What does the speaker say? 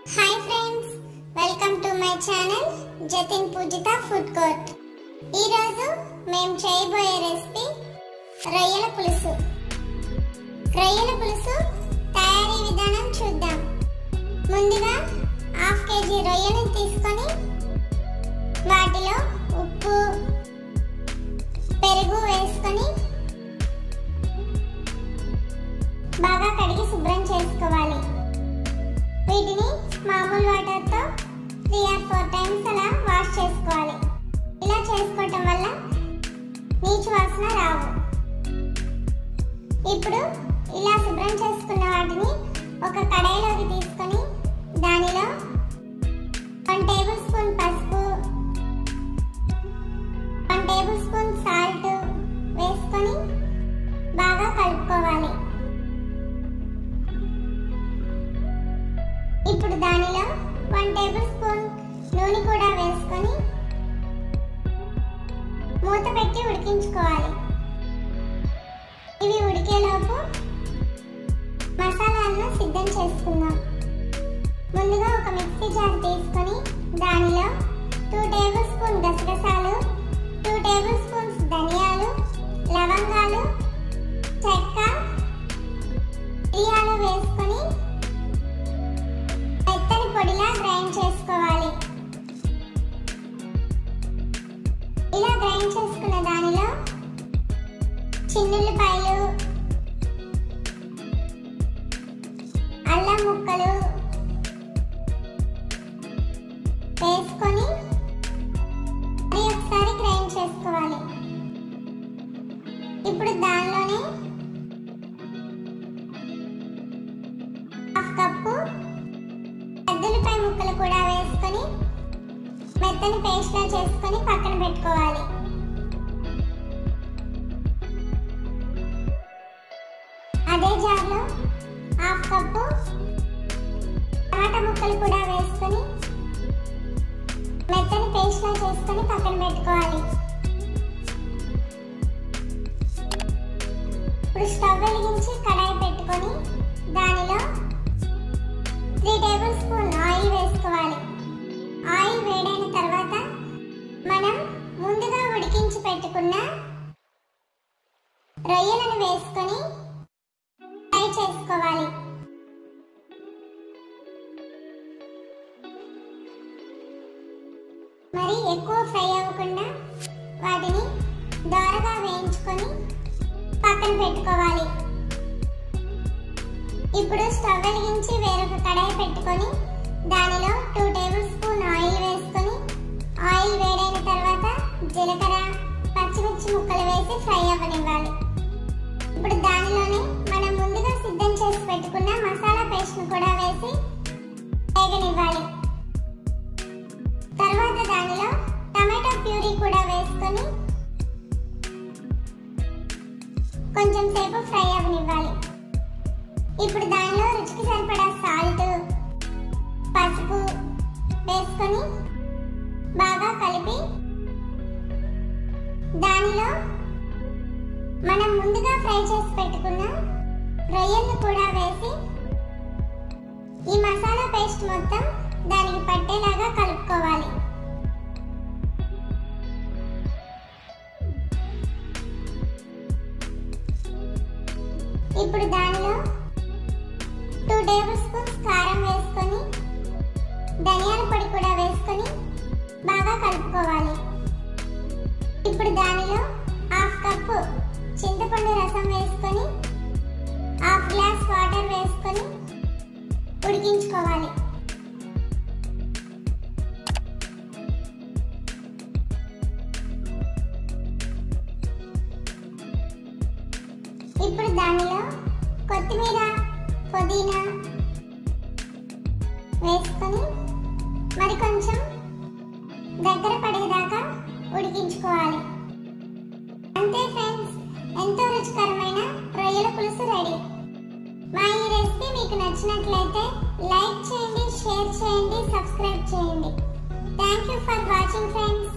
hi friends welcome to my channel Jatin Poojitha food court ఈరోజు మేము చేయబోయే రెసిపీ రొయ్యల పులుసు రొయ్యల పులుసు తయారీ విధానం చూద్దాం ముందుగా హాఫ్ కేజీ రొయ్యలను తీసుకొని వాటిలో ఉప్పు పెరుగు వేసుకొని బాగా కడిగి శుభ్రం చేసుకోవాలి వీటిని మామూలు వాటర్తో త్రీ ఆర్ ఫోర్ టైమ్స్ అలా వాష్ చేసుకోవాలి ఇలా చేసుకోవటం వల్ల నీచు వాసన రావు ఇప్పుడు ఇలా శుభ్రం చేసుకున్న వాటిని ఒక కడాయిలోకి తీసుకొని దానిలో వన్ టేబుల్ స్పూన్ పసుపు వన్ టేబుల్ స్పూన్ సాల్ట్ వేసుకొని బాగా కలుపుకోవాలి ఇప్పుడు దానిలో వన్ టేబుల్ స్పూన్ నూనె కూడా వేసుకొని మూత పెట్టి ఉడికించుకోవాలి ఇవి ఉడికేలోపు మసాలాలను సిద్ధం చేసుకుందాం ముందుగా ఒక మిక్సీ జార్ తీసుకొని దానిలో టూ టేబుల్ స్పూన్ గసగసాలు టూ టేబుల్ స్పూన్స్ ధనియాలు లవంగాలు చెక్క మిరియాలు వేసుకొని మెత్తని పొడిలా గ్రైండ్ చేసుకోవాలి ఇలా గ్రైండ్ చేసుకున్న దానిలో చిన్నుల్లిపాయలు అల్లం ముక్కలు వేసుకొని మరి ఒకసారి గ్రైండ్ చేసుకోవాలి ఇప్పుడు దానిలోనే హాఫ్ కప్పు పెద్దలపై ముక్కలు కూడా వేసుకొని మెత్తని పేస్ట్ లా చేసుకొని పక్కన పెట్టుకోవాలి అదే జార్లో హాఫ్ కప్పు టమాటా ముక్కలు కూడా వేసుకొని మెత్తని పేస్ట్ లా చేసుకొని పక్కన పెట్టుకోవాలి ఇప్పుడు స్టవ్ వెలిగించి కడాయి పెట్టుకొని దానిలో త్రీ టేబుల్ స్పూన్ ఆయిల్ వేసుకోవాలి ఆయిల్ వేడైన తర్వాత మనం ముందుగా ఉడికించి పెట్టుకున్న రొయ్యలను వేసుకొని ఫ్రై చేసుకోవాలి మరి ఎక్కువ ఫ్రై అవ్వకుండా వాటిని దోరగా వేయించుకొని పక్కన పెట్టుకోవాలి ఇప్పుడు స్టవ్ వెలిగించి వేరొక కడాయి పెట్టుకొని దానిలో టూ టేబుల్ స్పూన్ ఆయిల్ వేసుకొని ఆయిల్ వేడైన తర్వాత జీలకర్ర పచ్చిమిర్చి ముక్కలు వేసి ఫ్రై అవ్వనివ్వాలి ఇప్పుడు దానిలోనే మనం ముందుగా సిద్ధం చేసి పెట్టుకున్న మసాలా పేస్ట్ కూడా వేసి వేగనివ్వాలి తర్వాత దానిలో టమాటో ప్యూరీ కూడా వేసుకొని కొంచెం సేపు ఫ్రై అవ్వనివ్వాలి ఇప్పుడు దానిలో రుచికి సరిపడా సాల్ట్ పసుపు వేసుకొని బాగా కలిపి దానిలో మనం ముందుగా ఫ్రై చేసి పెట్టుకున్న రొయ్యలను కూడా వేసి ఈ మసాలా పేస్ట్ మొత్తం దానికి పట్టేలాగా కలుపుకోవాలి ఇప్పుడు దానిలో టూ టేబుల్ స్పూన్స్ కారం వేసుకొని ధనియాల పొడి కూడా వేసుకొని బాగా కలుపుకోవాలి ఇప్పుడు దానిలో హాఫ్ కప్పు చింతపండు రసం వేసుకొని హాఫ్ గ్లాస్ వాటర్ వేసుకొని ఉడికించుకోవాలి ఇప్పుడు దానిలో కొత్తిమీర పుదీనా వేసుకొని మరి కొంచెం దగ్గర పడేదాకా ఉడికించుకోవాలి అంతే ఫ్రెండ్స్ ఎంతో రుచికరమైన రొయ్యల పులుసు రెడీ మా ఈ రెసిపీ మీకు నచ్చినట్లయితే లైక్ చేయండి షేర్ చేయండి సబ్స్క్రైబ్ చేయండి thank you for watching friends